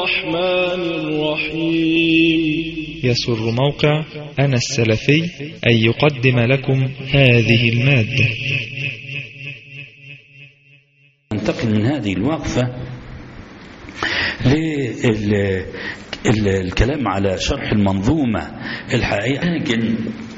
الرحمن الرحيم يسر موقع أنا السلفي أن يقدم لكم هذه المادة ننتقل من هذه الوقفة للكلام على شرح المنظومة الحقيقة لكن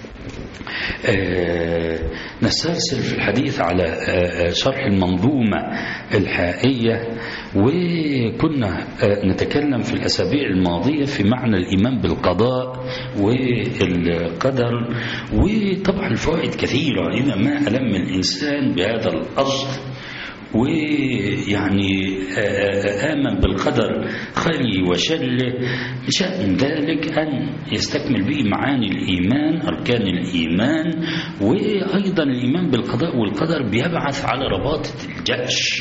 آه نسترسل في الحديث على آه شرح المنظومة الحائية وكنا آه نتكلم في الأسابيع الماضية في معنى الإيمان بالقضاء والقدر وطبعا الفوائد كثيرة إذا ما ألم الإنسان بهذا الأصل ويعني آمن بالقدر خيره وشره شأن ذلك أن يستكمل به معاني الإيمان أركان الإيمان وأيضا الإيمان بالقضاء والقدر بيبعث على رباطة الجأش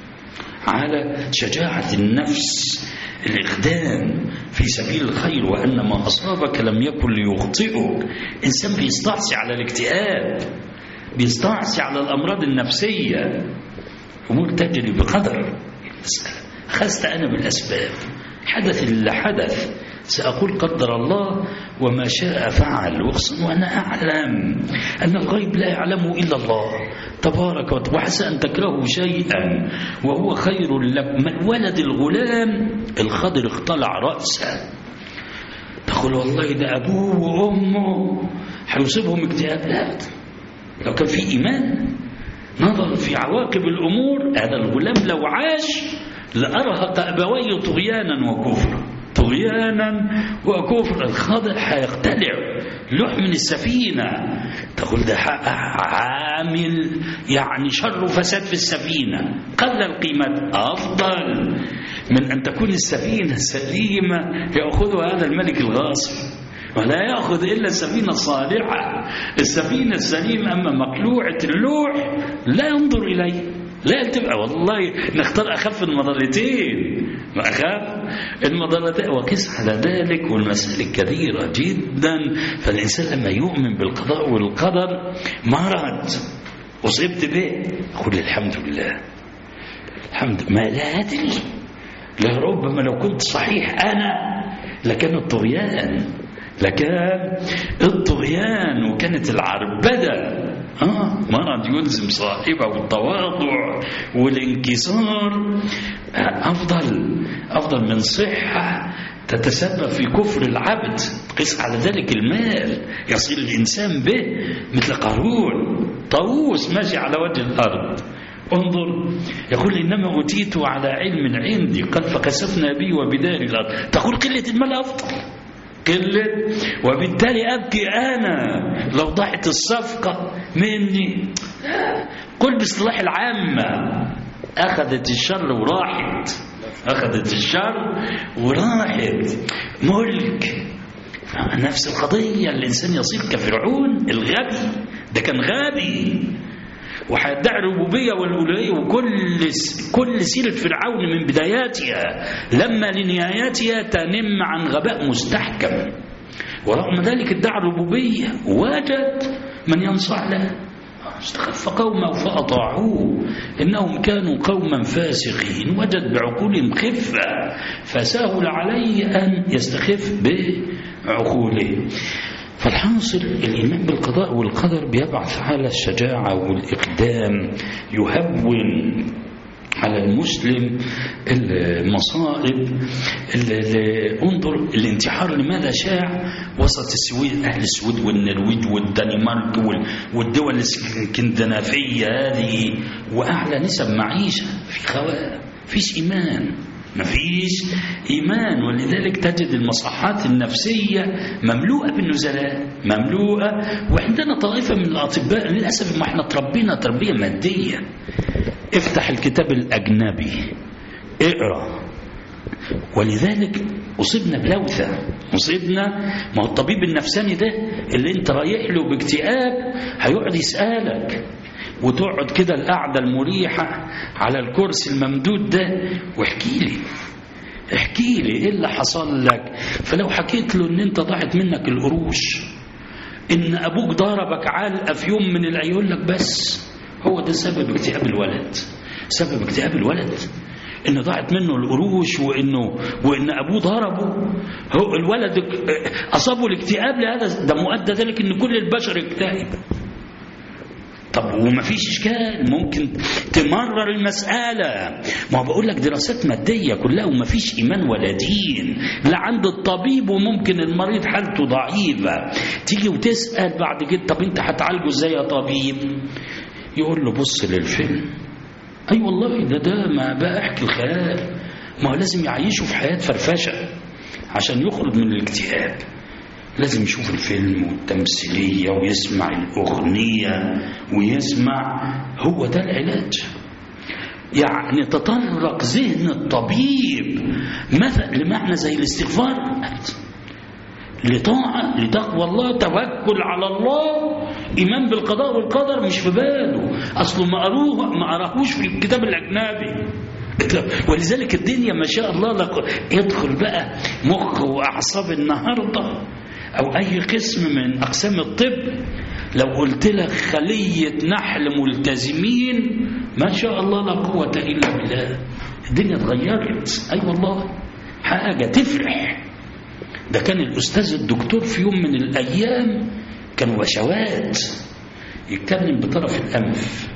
على شجاعة النفس الإقدام في سبيل الخير وأن ما أصابك لم يكن ليخطئك إنسان بيستعصي على الاكتئاب بيستعصي على الأمراض النفسية أمور تجري بقدر المسألة أخذت أنا بالأسباب حدث اللي حدث سأقول قدر الله وما شاء فعل واقسم وأنا أعلم أن الغيب لا يعلمه إلا الله تبارك وتعالى وعسى أن تكرهوا شيئا وهو خير لكم من ولد الغلام الخضر اختلع رأسه تقول والله ده أبوه وأمه هيصيبهم اكتئاب لا لو كان في إيمان نظر في عواقب الأمور هذا الغلام لو عاش لأرهق أبويه طغيانا وكفرا طغيانا وكفرا الخضر هيقتلع لوح من السفينة تقول ده عامل يعني شر وفساد في السفينة قلل قيمة أفضل من أن تكون السفينة سليمة يأخذها هذا الملك الغاصب ولا يأخذ إلا السفينة الصالحة السفينة السليمة أما مقلوعة اللوح لا ينظر إليه لا تبقى والله نختار أخف المضلتين ما أخاف المضلتين وقس على ذلك والمسائل كثيرة جدا فالإنسان لما يؤمن بالقضاء والقدر مرض أصبت به أقول الحمد لله الحمد ما لا أدري لربما لو كنت صحيح أنا لكان الطغيان لكان الطغيان وكانت العربدة آه مرض يلزم صاحبه التواضع والانكسار أفضل أفضل من صحة تتسبب في كفر العبد قس على ذلك المال يصير الإنسان به مثل قارون طاووس ماشي على وجه الأرض انظر يقول إنما أوتيت على علم عندي قال فكسفنا بي وبدار الأرض تقول قلة المال أفضل قلة وبالتالي أبكي أنا لو ضاعت الصفقة مني قل باصطلاح العامة أخذت الشر وراحت أخذت الشر وراحت ملك نفس القضية الإنسان يصير كفرعون الغبي ده كان غبي وهيدعي الربوبيه والالوهيه وكل كل سيره فرعون من بداياتها لما لنهايتها تنم عن غباء مستحكم ورغم ذلك ادعى الربوبيه وجد من ينصح له استخف قومه فأطاعوه إنهم كانوا قوما فاسقين وجد بعقولهم خفة فسهل عليه أن يستخف بعقوله فالحاصل الإيمان بالقضاء والقدر بيبعث على الشجاعة والإقدام يهون على المسلم المصائب انظر الانتحار لماذا شاع وسط السويد أهل السويد والنرويج والدنمارك والدول الاسكندنافية هذه وأعلى نسب معيشة في خواء فيش إيمان ما فيش إيمان ولذلك تجد المصحات النفسية مملوءة بالنزلاء مملوءة وعندنا طائفة من الأطباء للأسف ما احنا تربينا تربية مادية افتح الكتاب الأجنبي اقرأ ولذلك أصبنا بلوثة أصبنا ما هو الطبيب النفساني ده اللي انت رايح له باكتئاب هيقعد يسألك وتقعد كده القعدة المريحة على الكرسي الممدود ده واحكي لي احكي لي ايه اللي حصل لك فلو حكيت له ان انت ضاعت منك القروش ان ابوك ضربك علقه في يوم من الايام يقول لك بس هو ده سبب اكتئاب الولد سبب اكتئاب الولد ان ضاعت منه القروش وانه وان ابوه ضربه هو الولد اصابه الاكتئاب لهذا ده مؤدى ذلك ان كل البشر اكتئب طب وما فيش اشكال ممكن تمرر المساله ما هو بقول لك دراسات ماديه كلها وما فيش ايمان ولا دين لا عند الطبيب وممكن المريض حالته ضعيفه تيجي وتسال بعد كده طب انت هتعالجه ازاي يا طبيب يقول له بص للفيلم اي أيوة والله ده ده ما بقى احكي الخيال ما هو لازم يعيشه في حياه فرفشه عشان يخرج من الاكتئاب لازم يشوف الفيلم والتمثيلية ويسمع الأغنية ويسمع هو ده العلاج يعني تطرق ذهن الطبيب مثلا لمعنى زي الاستغفار لطاعة لتقوى الله توكل على الله إيمان بالقضاء والقدر مش في باله أصله ما قروه ما قراهوش في الكتاب الأجنبي ولذلك الدنيا ما شاء الله لك يدخل بقى مخ وأعصاب النهارده أو أي قسم من أقسام الطب لو قلت لك خلية نحل ملتزمين ما شاء الله لا قوة إلا بالله الدنيا اتغيرت أي أيوة والله حاجة تفرح ده كان الأستاذ الدكتور في يوم من الأيام كان وشوات يتكلم بطرف الأنف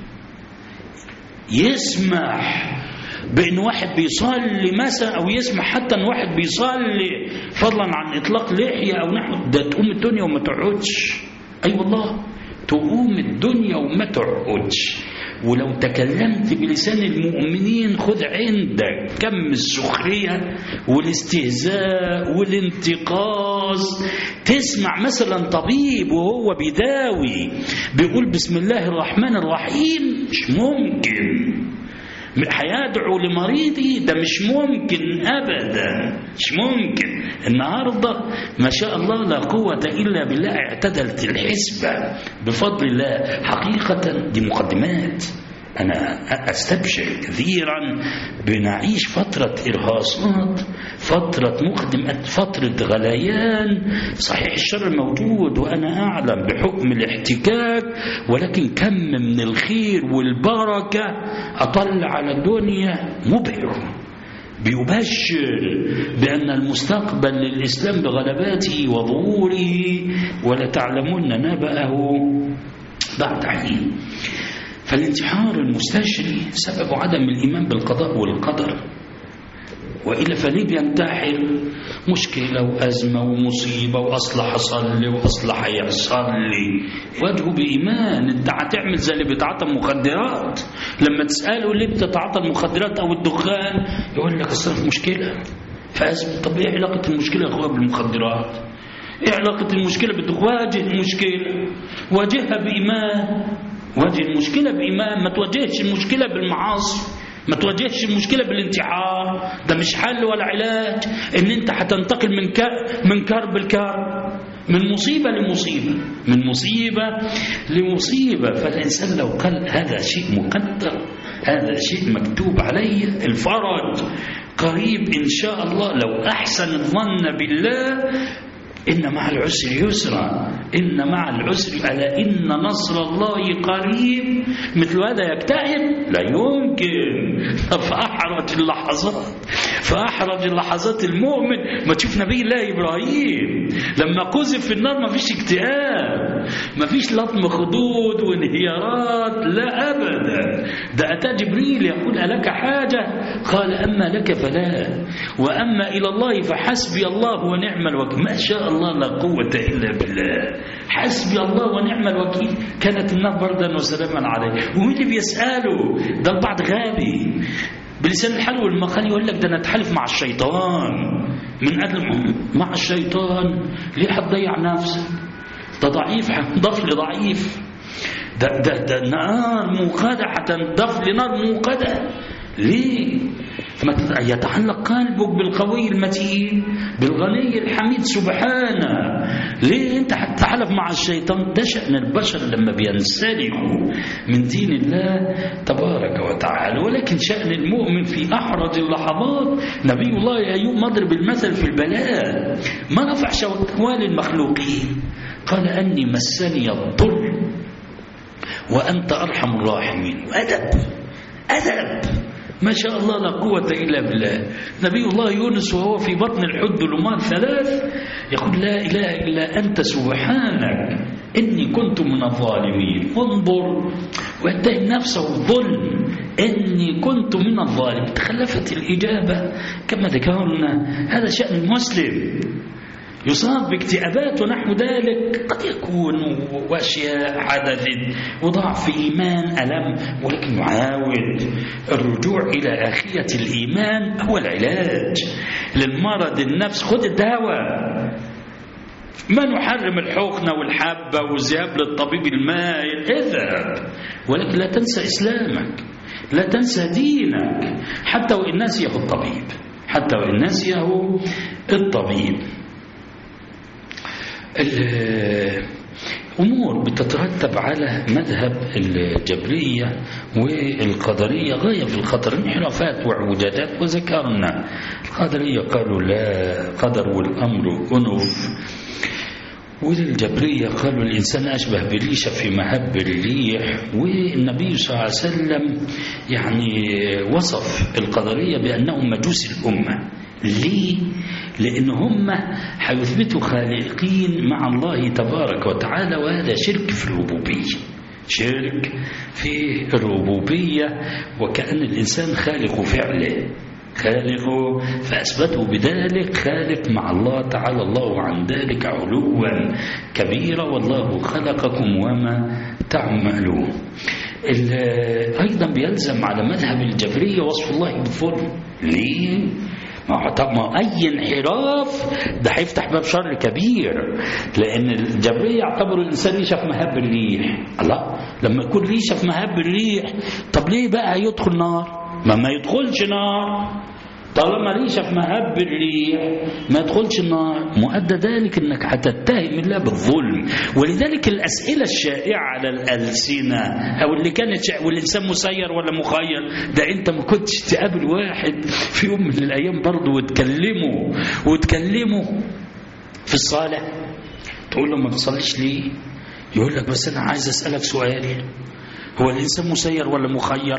يسمح بان واحد بيصلي مثلا او يسمع حتى ان واحد بيصلي فضلا عن اطلاق لحيه او نحو ده تقوم الدنيا وما تقعدش اي أيوة والله تقوم الدنيا وما تقعدش ولو تكلمت بلسان المؤمنين خذ عندك كم السخرية والاستهزاء والانتقاص تسمع مثلا طبيب وهو بيداوي بيقول بسم الله الرحمن الرحيم مش ممكن هيدعو لمريضي ده مش ممكن ابدا مش ممكن النهارده ما شاء الله لا قوه الا بالله اعتدلت الحسبه بفضل الله حقيقه دي مقدمات أنا أستبشر كثيرا بنعيش فترة إرهاصات فترة مقدمة فترة غليان صحيح الشر موجود وأنا أعلم بحكم الاحتكاك ولكن كم من الخير والبركة أطل على الدنيا مبهر بيبشر بأن المستقبل للإسلام بغلباته وظهوره ولتعلمن نبأه بعد حين فالانتحار المستشري سبب عدم الإيمان بالقضاء والقدر وإلا فليه بينتحر مشكلة وأزمة ومصيبة وأصل حصل لي وأصل هيحصل لي واجهه بإيمان أنت هتعمل زي اللي بيتعاطى مخدرات لما تسأله ليه بتتعاطى المخدرات أو الدخان يقول لك أصل في مشكلة فأزمة طب إيه علاقة المشكلة يا أخويا بالمخدرات؟ إيه علاقة المشكلة بالدخان؟ واجه المشكلة واجهها بإيمان واجه المشكلة بإيمان ما تواجهش المشكلة بالمعاصي ما تواجهش المشكلة بالانتحار ده مش حل ولا علاج ان انت هتنتقل من ك... من كرب لكرب من مصيبة لمصيبة من مصيبة لمصيبة فالإنسان لو قال هذا شيء مقدر هذا شيء مكتوب علي الفرج قريب إن شاء الله لو أحسن الظن بالله إن مع العسر يسرا إن مع العسر ألا إن نصر الله قريب مثل هذا يكتئب لا يمكن فأحرج اللحظات فأحرج اللحظات المؤمن ما تشوف نبي الله إبراهيم لما قذف في النار ما فيش اكتئاب ما فيش لطم خدود وانهيارات لا أبدا ده أتى جبريل يقول ألك حاجة قال أما لك فلا وأما إلى الله فحسبي الله ونعم الوكيل ما شاء الله لا قوة إلا بالله حسبي الله ونعم الوكيل كانت النار بردا وسلاما عليه ومين اللي بيسأله ده البعض غابي بلسان الحال والمقال يقول لك ده انا اتحالف مع الشيطان من اجل مع الشيطان ليه هتضيع نفسك ده ضعيف هتضاف لضعيف ده ده ده نار موقدة هتنضاف لنار موقدة ليه؟ ما يتعلق قلبك بالقوي المتين بالغني الحميد سبحانه ليه انت هتتحالف مع الشيطان ده شأن البشر لما بينسلخوا من دين الله تبارك وتعالى ولكن شأن المؤمن في أحرج اللحظات نبي الله أيوب مضرب المثل في البلاء ما رفع شوال المخلوقين قال أني مسني الضر وأنت أرحم الراحمين وأدب أدب ما شاء الله لا قوة إلا بالله نبي الله يونس وهو في بطن الحد ظلمات ثلاث يقول لا إله إلا أنت سبحانك إني كنت من الظالمين انظر ويتهم نفسه الظلم إني كنت من الظالمين تخلفت الإجابة كما ذكرنا هذا شأن المسلم يصاب باكتئابات ونحو ذلك قد يكون واشياء حدثت وضعف ايمان الم ولكن يعاود الرجوع الى اخيه الايمان هو العلاج للمرض النفس خذ الدواء ما نحرم الحقنة والحبة والذهاب للطبيب المائل اذهب ولكن لا تنسى إسلامك لا تنسى دينك حتى وإن نسيه الطبيب حتى وإن نسيه الطبيب أمور بتترتب على مذهب الجبرية والقدرية غاية في الخطر انحرافات وعوجاتات وذكرنا القدرية قالوا لا قدر والأمر أنف وللجبرية قالوا الإنسان أشبه بريشة في مهب الريح والنبي صلى الله عليه وسلم يعني وصف القدرية بأنهم مجوس الأمة ليه؟ لأن هم هيثبتوا خالقين مع الله تبارك وتعالى وهذا شرك في الربوبية شرك في الربوبية وكأن الإنسان خالق فعله خالقه فأثبتوا بذلك خالق مع الله تعالى الله عن ذلك علوا كبيرا والله خلقكم وما تعملون أيضا بيلزم على مذهب الجبرية وصف الله بالظلم ليه؟ طب ما اي انحراف ده هيفتح باب شر كبير لان الجبريه يعتبروا الانسان ريشه في مهب الريح الله لما يكون ريشه في مهب الريح طب ليه بقى هيدخل نار ما ما يدخلش نار طالما ريشه في مهب الريح ما يدخلش النار مؤدى ذلك انك هتتهم الله بالظلم ولذلك الاسئله الشائعه على الالسنه او اللي كانت شائعة والانسان مسير ولا مخير ده انت ما كنتش تقابل واحد في يوم من الايام برضه وتكلمه وتكلمه في الصالح تقول له ما بتصليش ليه يقول لك بس انا عايز اسالك سؤال هو الانسان مسير ولا مخير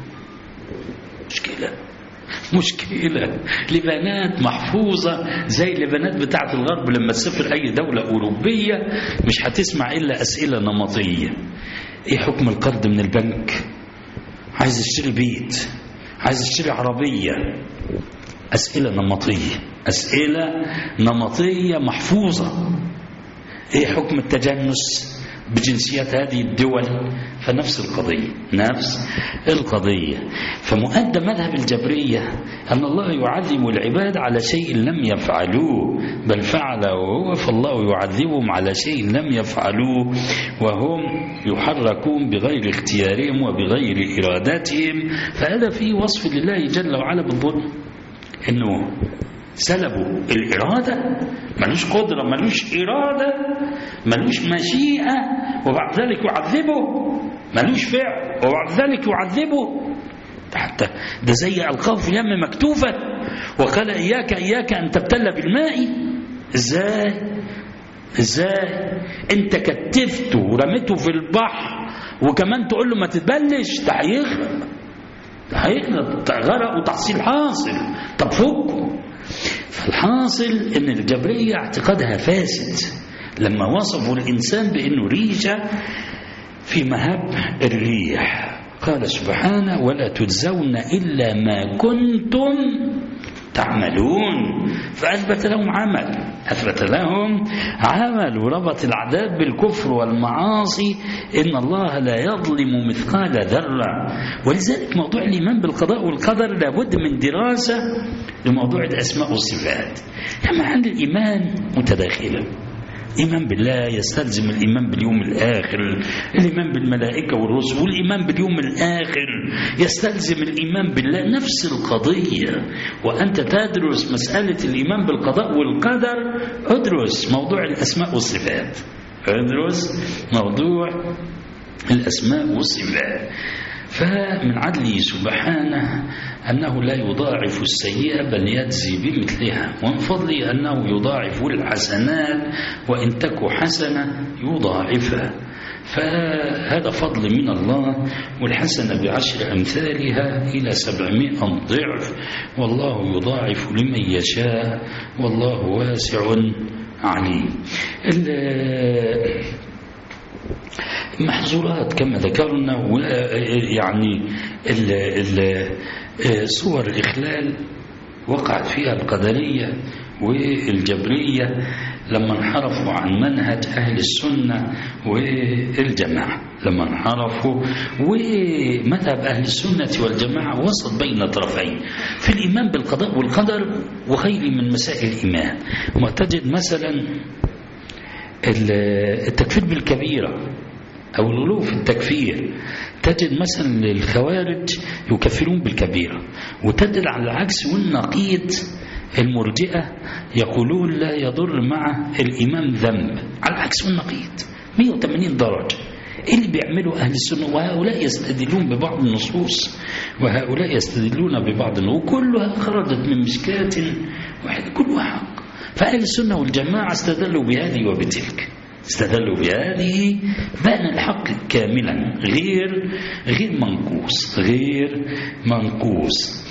مشكله مشكلة لبنات محفوظة زي البنات بتاعة الغرب لما تسافر أي دولة أوروبية مش هتسمع إلا أسئلة نمطية إيه حكم القرض من البنك عايز اشتري بيت عايز اشتري عربية أسئلة نمطية أسئلة نمطية محفوظة إيه حكم التجنس بجنسيات هذه الدول فنفس القضية نفس القضية فمؤدى مذهب الجبرية أن الله يعذب العباد على شيء لم يفعلوه بل فعله هو فالله يعذبهم على شيء لم يفعلوه وهم يحركون بغير اختيارهم وبغير إرادتهم فهذا فيه وصف لله جل وعلا بالظلم إنه سلبوا الإرادة ملوش قدرة ملوش إرادة ملوش مشيئة وبعد ذلك يعذبه ملوش فعل وبعد ذلك يعذبه حتى ده زي ألقاه في اليم مكتوفة وقال إياك إياك أن تبتل بالماء إزاي إزاي أنت كتفته ورميته في البحر وكمان تقول له ما تتبلش ده هيغرق ده هيغرق غرق وتحصيل حاصل طب فكه فالحاصل ان الجبريه اعتقادها فاسد لما وصفوا الانسان بانه ريشه في مهب الريح قال سبحانه ولا تجزون الا ما كنتم تعملون فاثبت لهم عمل اثبت لهم عمل وربط العذاب بالكفر والمعاصي ان الله لا يظلم مثقال ذره ولذلك موضوع الايمان بالقضاء والقدر لابد من دراسه لموضوع الاسماء والصفات كما عند الايمان متداخله الإيمان بالله يستلزم الإيمان باليوم الآخر الإيمان بالملائكة والرسل والإيمان باليوم الآخر يستلزم الإيمان بالله نفس القضية وأنت تدرس مسألة الإيمان بالقضاء والقدر ادرس موضوع الأسماء والصفات ادرس موضوع الأسماء والصفات فمن عدله سبحانه أنه لا يضاعف السيئة بل يجزي بمثلها ومن فضله أنه يضاعف الحسنات وإن تك حسنة يضاعفها فهذا فضل من الله والحسنة بعشر أمثالها إلى سبعمائة ضعف والله يضاعف لمن يشاء والله واسع عليم المحظورات كما ذكرنا يعني صور الإخلال وقعت فيها القدرية والجبرية لما انحرفوا عن منهج أهل السنة والجماعة لما انحرفوا ومذهب أهل السنة والجماعة وسط بين طرفين في الإيمان بالقضاء والقدر وغيره من مسائل الإيمان ما تجد مثلا التكفير بالكبيرة أو الغلو في التكفير تجد مثلا الخوارج يكفرون بالكبيرة وتجد على العكس والنقيض المرجئة يقولون لا يضر مع الإمام ذنب على العكس والنقيض 180 درجة إيه اللي بيعملوا أهل السنة وهؤلاء يستدلون ببعض النصوص وهؤلاء يستدلون ببعض وكلها خرجت من مشكاة واحد كلها حق فأهل السنة والجماعة استدلوا بهذه وبتلك استدلوا بهذه بان الحق كاملا غير غير منقوص غير منقوص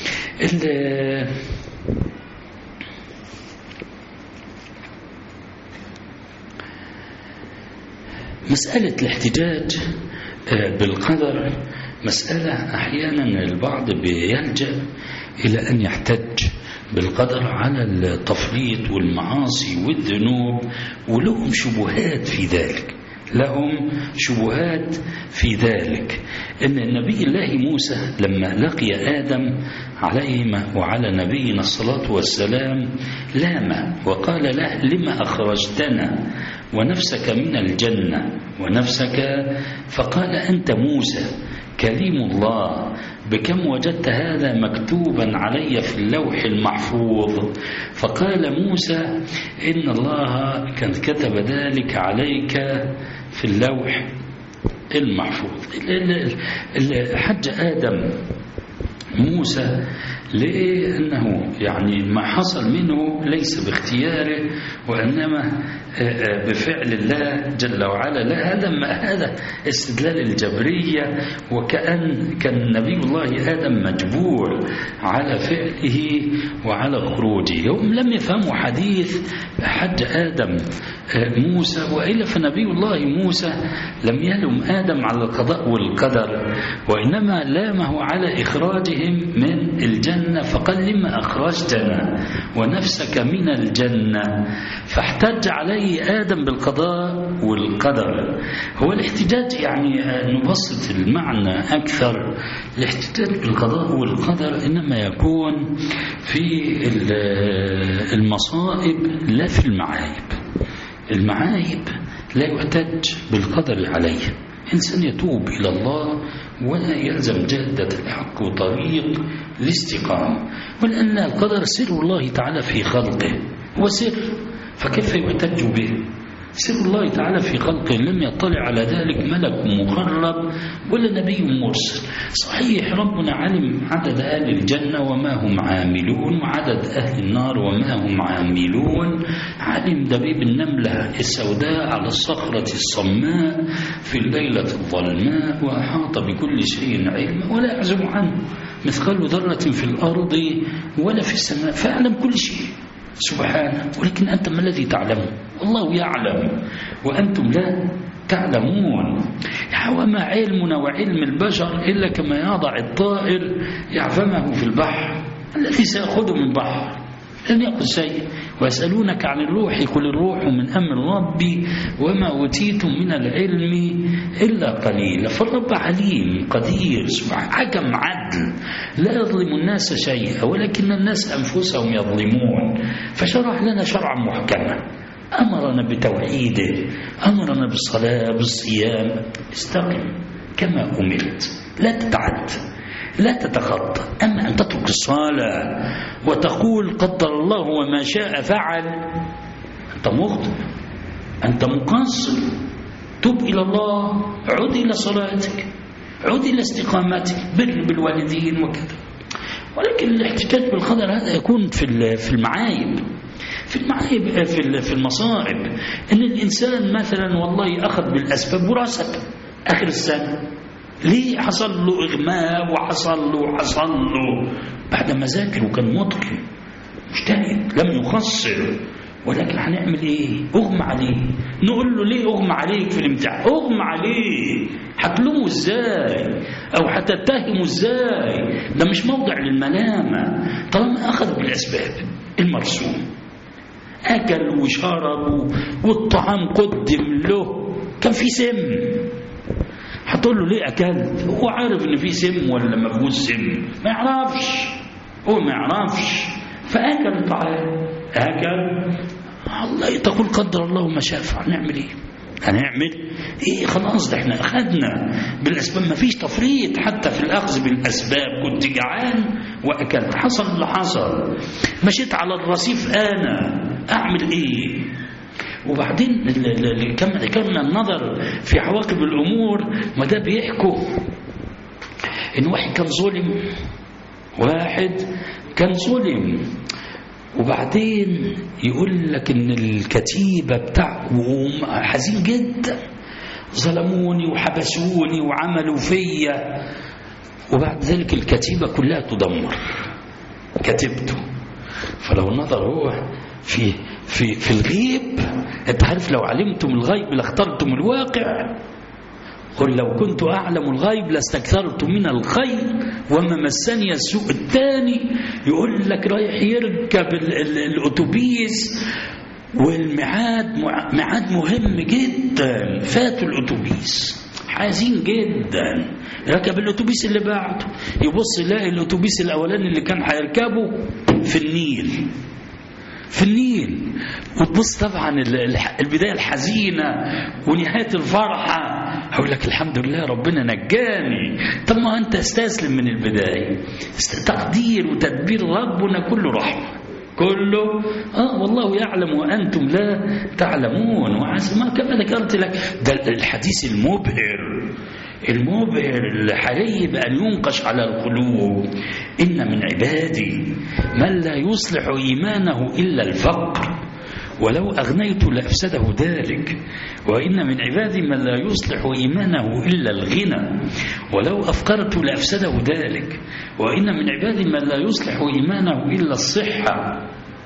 مسألة الاحتجاج بالقدر مسألة أحيانا البعض بيلجأ إلى أن يحتج بالقدر على التفريط والمعاصي والذنوب ولهم شبهات في ذلك لهم شبهات في ذلك ان النبي الله موسى لما لقي ادم عليهما وعلى نبينا الصلاه والسلام لام وقال له لما اخرجتنا ونفسك من الجنه ونفسك فقال انت موسى كليم الله بكم وجدت هذا مكتوبا علي في اللوح المحفوظ فقال موسى إن الله كان كتب ذلك عليك في اللوح المحفوظ حج آدم موسى لأنه يعني ما حصل منه ليس باختياره وإنما بفعل الله جل وعلا لا هذا ما هذا استدلال الجبرية وكأن كان نبي الله آدم مجبور على فعله وعلى خروجه هم لم يفهموا حديث حج آدم موسى وإلا فنبي الله موسى لم يلم آدم على القضاء والقدر وإنما لامه على إخراجهم من الجنة فقال لما أخرجتنا ونفسك من الجنة فاحتج عليه آدم بالقضاء والقدر هو الاحتجاج يعني نبسط المعنى أكثر الاحتجاج بالقضاء والقدر إنما يكون في المصائب لا في المعايب المعايب لا يحتج بالقدر عليه إنسان يتوب إلى الله ولا يلزم جادة الحق وطريق الاستقامة ولأن القدر سر الله تعالى في خلقه هو سر فكيف يحتج به سر الله تعالى في خلقه لم يطلع على ذلك ملك مقرب ولا نبي مرسل صحيح ربنا علم عدد أهل الجنة وما هم عاملون وعدد أهل النار وما هم عاملون علم دبيب النملة السوداء على الصخرة الصماء في الليلة الظلماء وأحاط بكل شيء علما ولا يعزم عنه مثقال ذرة في الأرض ولا في السماء فأعلم كل شيء سبحانه ولكن أنت ما الذي تعلم الله يعلم وأنتم لا تعلمون وما علمنا وعلم البشر إلا كما يضع الطائر يعفمه في البحر الذي سيأخذه من البحر لن يأخذ شيء ويسألونك عن الروح قل الروح من أمر ربي وما أوتيتم من العلم إلا قليلا فالرب عليم قدير سبحانه حكم عدل لا يظلم الناس شيئا ولكن الناس أنفسهم يظلمون فشرع لنا شرعا محكما أمرنا بتوحيده أمرنا بالصلاة بالصيام استقم كما أمرت لا تتعد لا تتخطى أما أن تترك الصلاة وتقول قدر الله وما شاء فعل أنت مخطئ أنت مقصر تب إلى الله عد إلى صلاتك عد إلى استقامتك بر بالوالدين وكذا ولكن الاحتجاج بالقدر هذا يكون في في المعايب في المعايب في في المصائب ان الانسان مثلا والله اخذ بالاسباب ورثت اخر السنه ليه حصل له اغماء وحصل له وحصل له بعد ما ذاكر وكان متقن مجتهد لم يقصر ولكن هنعمل ايه اغمى عليه نقول له ليه اغمى عليك في الامتحان اغمى عليه هتلومه ازاي او هتتهمه ازاي ده مش موضع للملامه طالما اخذ بالاسباب المرسوم اكل وشرب والطعام قدم له كان في سم هتقول له ليه اكلت هو عارف ان في سم ولا ما فيهوش سم ما يعرفش هو ما يعرفش فاكل الطعام اكل الله تقول قدر الله ما شاء فعل نعمل ايه هنعمل ايه خلاص ده احنا اخذنا بالاسباب ما فيش تفريط حتى في الاخذ بالاسباب كنت جعان واكلت حصل اللي حصل مشيت على الرصيف انا اعمل ايه وبعدين كم ذكرنا النظر في عواقب الامور ما ده بيحكوا ان واحد كان ظلم واحد كان ظلم وبعدين يقول لك ان الكتيبه بتاعهم حزين جدا ظلموني وحبسوني وعملوا فيا وبعد ذلك الكتيبه كلها تدمر كتبته فلو نظر هو في في في الغيب انت عارف لو علمتم الغيب لاخترتم الواقع قل لو كنت أعلم الغيب لاستكثرت من الخير وما مسني السوء الثاني يقول لك رايح يركب ال ال الأتوبيس والميعاد ميعاد مهم جدا فاتوا الأتوبيس حزين جدا ركب الأتوبيس اللي بعده يبص يلاقي الأتوبيس الأولاني اللي كان هيركبه في النيل في النيل وتبص طبعا البداية الحزينة ونهاية الفرحة هقول لك الحمد لله ربنا نجاني طب ما أنت استسلم من البداية تقدير وتدبير ربنا كله رحمة كله آه والله يعلم وأنتم لا تعلمون وعز ما كما ذكرت لك ده الحديث المبهر المبهر الحري بأن ينقش على القلوب إن من عبادي من لا يصلح إيمانه إلا الفقر ولو أغنيت لأفسده ذلك وإن من عبادي من لا يصلح إيمانه إلا الغنى ولو أفقرت لأفسده ذلك وإن من عبادي من لا يصلح إيمانه إلا الصحة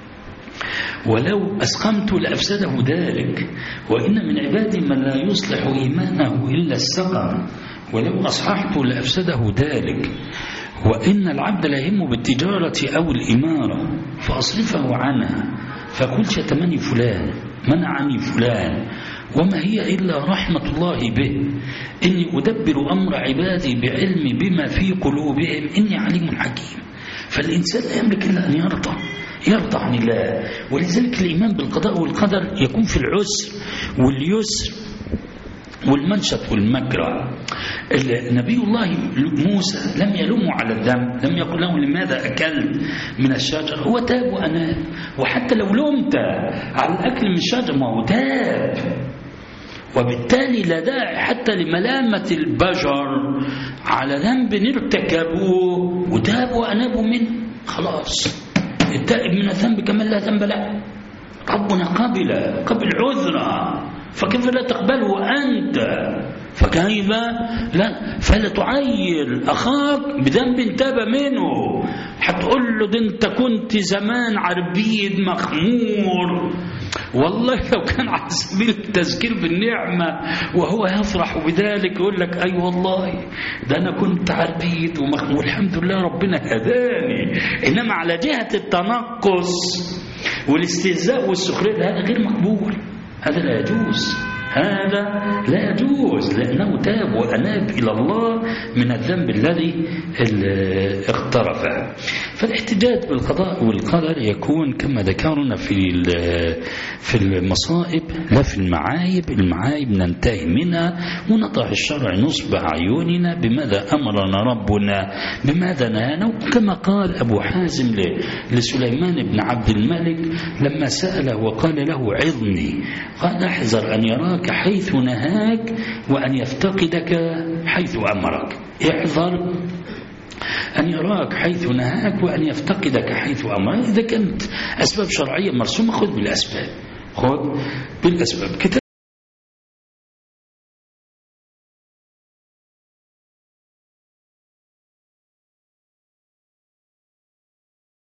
ولو أسقمت لأفسده ذلك وإن من عبادي من لا يصلح إيمانه إلا السقم ولو أصححت لأفسده ذلك وإن العبد لا يهم بالتجارة أو الإمارة فأصرفه عنها فقل شتمني فلان منعني فلان وما هي إلا رحمة الله به إني أدبر أمر عبادي بعلمي بما في قلوبهم إني عليم حكيم فالإنسان لا يملك إلا أن يرضى يرضى عن الله ولذلك الإيمان بالقضاء والقدر يكون في العسر واليسر والمنشط والمكره نبي الله موسى لم يلومه على الذنب لم يقل له لماذا أكلت من الشجر هو تاب وأناب وحتى لو لومت على الأكل من الشجر ما هو تاب وبالتالي لا داعي حتى لملامة البشر على ذنب ارتكبوه وتابوا وأنابوا منه خلاص التائب من الذنب كمن لا ذنب له ربنا قبل قبل عذرا فكيف لا تقبله أنت فكيف لا فلا تعير أخاك بذنب تاب منه هتقول له ده أنت كنت زمان عربيد مخمور والله لو كان على سبيل التذكير بالنعمة وهو يفرح بذلك يقول لك أي أيوة والله ده أنا كنت عربيد ومخمور الحمد لله ربنا هداني إنما على جهة التنقص والاستهزاء والسخرية هذا غير مقبول هذا لا يجوز هذا لا يجوز لأنه تاب وأناب إلى الله من الذنب الذي اقترفه فالاحتجاج بالقضاء والقدر يكون كما ذكرنا في في المصائب لا في المعايب المعايب ننتهي منها ونضع الشرع نصب عيوننا بماذا أمرنا ربنا بماذا نهانا وكما قال أبو حازم لسليمان بن عبد الملك لما سأله وقال له عظني قال احذر أن يراك حيث نهاك وأن يفتقدك حيث أمرك احذر أن يراك حيث نهاك وأن يفتقدك حيث أمر إذا كانت أسباب شرعية مرسومة خذ بالأسباب خذ بالأسباب